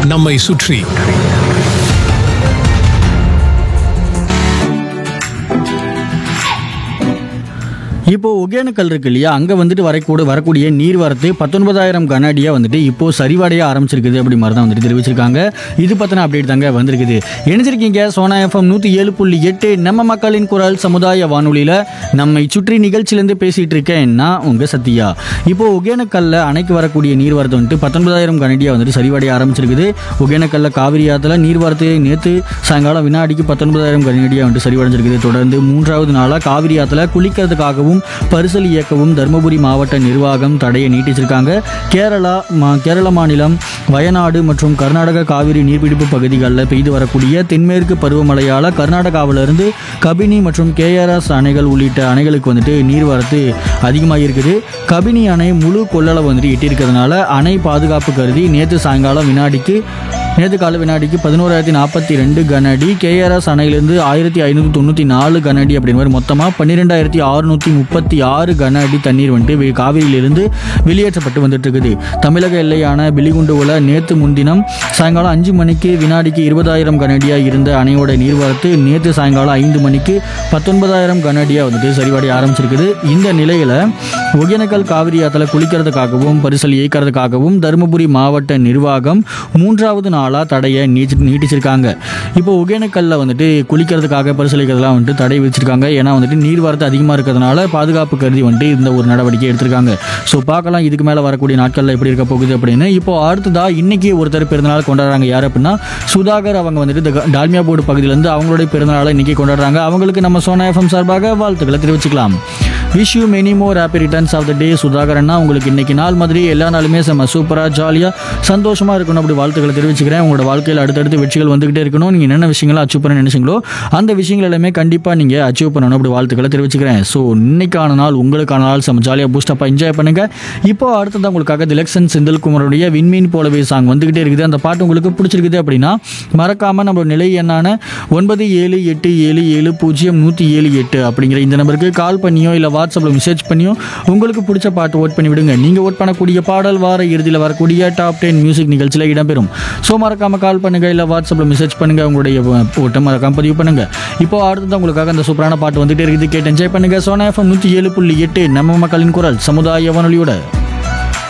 நம்மை சுற்றி இப்போ ஒகேனக்கல் இருக்கு இல்லையா அங்கே வந்துட்டு வரக்கூட வரக்கூடிய நீர்வரத்து பத்தொன்பதாயிரம் கன அடியாக வந்துட்டு இப்போ சரிவடைய ஆரம்பிச்சிருக்குது அப்படி மாதிரி தான் வந்துட்டு தெரிவிச்சிருக்காங்க இது பற்றின அப்டேட் தாங்க வந்திருக்குது இணைஞ்சிருக்கீங்க சோனா எஃப்எம் நூற்றி ஏழு புள்ளி எட்டு நம்ம மக்களின் குரல் சமுதாய வானொலியில் நம்மை சுற்றி நிகழ்ச்சியிலேருந்து பேசிகிட்டு இருக்கேன் நான் உங்கள் சத்யா இப்போ ஒகேனக்கல்ல அணைக்கு வரக்கூடிய நீர்வரத்து வந்துட்டு பத்தொன்பதாயிரம் கனடியாக வந்துட்டு சரிவடைய ஆரம்பிச்சிருக்குது ஒகேனக்கல்ல காவிரி ஆற்றுல நீர்வரத்து நேற்று சாயங்காலம் வினாடிக்கு பத்தொன்பதாயிரம் கனடியாக வந்துட்டு சரிவடைஞ்சிருக்குது தொடர்ந்து மூன்றாவது நாளாக காவிரி ஆற்றுல குளிக்கிறதுக்காகவும் பரிசல் இயக்கவும் தருமபுரி மாவட்ட நிர்வாகம் தடையை நீட்டிச்சிருக்காங்க கேரளா மா- கேரள மாநிலம் வயநாடு மற்றும் கர்நாடக காவிரி நீர்பிடிப்பு பகுதிகளில் பெய்து வரக்கூடிய தென்மேற்கு பருவமழையால் கர்நாடகாவிலிருந்து கபினி மற்றும் கேஆர்எஸ் அணைகள் உள்ளிட்ட அணைகளுக்கு வந்துட்டு நீர்வரத்து அதிகமாக இருக்குது கபினி அணை முழு கொள்ளளவு வந்துட்டு எட்டியிருக்கிறதுனால அணை பாதுகாப்பு கருதி நேற்று சாயங்காலம் வினாடிக்கு நேற்று கால வினாடிக்கு பதினோராயிரத்தி நாற்பத்தி ரெண்டு கனஅடி கேஆர்எஸ் அணையிலிருந்து ஆயிரத்தி ஐநூற்றி தொண்ணூற்றி நாலு கனஅடி அப்படின்ற மாதிரி மொத்தமாக பன்னிரெண்டாயிரத்தி அறுநூற்றி முப்பத்தி ஆறு கன அடி தண்ணீர் வந்துட்டு வே- காவிரியிலிருந்து வெளியேற்றப்பட்டு வந்துட்டு இருக்குது தமிழக எல்லையான பிலிகுண்டுவில் நேற்று முன்தினம் சாயங்காலம் அஞ்சு மணிக்கு வினாடிக்கு இருபதாயிரம் கனஅடியாக இருந்த அணையோட நீர்வரத்து நேற்று சாயங்காலம் ஐந்து மணிக்கு பத்தொன்பதாயிரம் கனஅடியாக வந்துட்டு சரிவடைய ஆரம்பிச்சிருக்குது இந்த நிலையில் ஒகேனக்கல் காவிரி ஆற்றுல குளிக்கிறதுக்காகவும் பரிசல் இயக்கிறதுக்காகவும் தருமபுரி மாவட்ட நிர்வாகம் மூன்றாவது நாளாக தடையை நீட்டி நீட்டிச்சிருக்காங்க இப்போ ஒகேனக்கல்ல வந்துட்டு குளிக்கிறதுக்காக பரிசல் இயக்கிறதுலாம் வந்துட்டு தடை விதிச்சிருக்காங்க ஏன்னா வந்துட்டு நீர்வரத்து அதிகமாக இருக்கிறதுனால பாதுகாப்பு கருதி வந்துட்டு இந்த ஒரு நடவடிக்கை எடுத்திருக்காங்க ஸோ பார்க்கலாம் இதுக்கு மேலே வரக்கூடிய நாட்களில் எப்படி இருக்க போகுது அப்படின்னு இப்போ அடுத்ததா இன்னைக்கு ஒருத்தர் பிறந்தநாள் கொண்டாடுறாங்க யார் அப்படின்னா சுதாகர் அவங்க வந்துட்டு இந்த டால்மியா போர்டு பகுதியிலேருந்து அவங்களுடைய பிறந்தநாளை இன்னைக்கு கொண்டாடுறாங்க அவங்களுக்கு நம்ம சோனா எஃப்எம் சார்பாக வாழ்த்துக்களை தெரிவிச்சுக்கலாம் wish you many more happy returns of the day Sudhakar அண்ணா உங்களுக்கு இன்னைக்கு நாள் மாதிரி எல்லா நாளுமே செம்ம சூப்பராக ஜாலியாக சந்தோஷமாக இருக்கணும் அப்படி வாழ்த்துக்களை தெரிவிச்சுக்கிறேன் உங்களோட வாழ்க்கையில் அடுத்தடுத்து வெற்றிகள் வந்துகிட்டே இருக்கணும் நீங்கள் என்னென்ன விஷயங்களை அச்சீவ் பண்ண நினைச்சீங்களோ அந்த விஷயங்கள் எல்லாமே கண்டிப்பாக நீங்கள் அச்சீவ் பண்ணணும் அப்படி வாழ்த்துக்களை தெரிவிச்சுக்கிறேன் ஸோ இன்னைக்கான நாள் உங்களுக்கான நாள் செம்ம ஜாலியாக பூஸ்டப்பாக என்ஜாய் பண்ணுங்க இப்போ அடுத்தது உங்களுக்காக திலக்ஷன் செந்தில்குமாரோடைய விண்மீன் போலவே சாங் வந்துகிட்டே இருக்குது அந்த பாட்டு உங்களுக்கு பிடிச்சிருக்குது அப்படின்னா மறக்காம நம்மளோட நிலை எண்ணான ஒன்பது ஏழு எட்டு ஏழு ஏழு பூஜ்ஜியம் நூற்றி ஏழு எட்டு அப்படிங்கிற இந்த நம்பருக்கு கால் பண்ணியோ இல்லை வாட்ஸ்அப்பில் மெசேஜ் பண்ணியோ உங்களுக்கு பிடிச்ச பாட்டு ஓட் பண்ணி விடுங்க நீங்கள் ஓட் பண்ணக்கூடிய பாடல் வார இறுதியில் வரக்கூடிய டாப் டென் மியூசிக் நிகழ்ச்சியில் இடம்பெறும் ஸோ மறக்காம கால் பண்ணுங்க இல்லை வாட்ஸ்அப்பில் மெசேஜ் பண்ணுங்க உங்களுடைய ஓட்டை மறக்காம பதிவு பண்ணுங்க இப்போ அடுத்தது உங்களுக்காக அந்த சூப்பரான பாட்டு வந்துட்டே இருக்குது கேட்டு என்ஜாய் பண்ணுங்க சோனா எஃப்எம் நூற்றி ஏழு புள்ளி எட்டு நம்ம மக்களின் குரல் சமுதாய வானொலியோட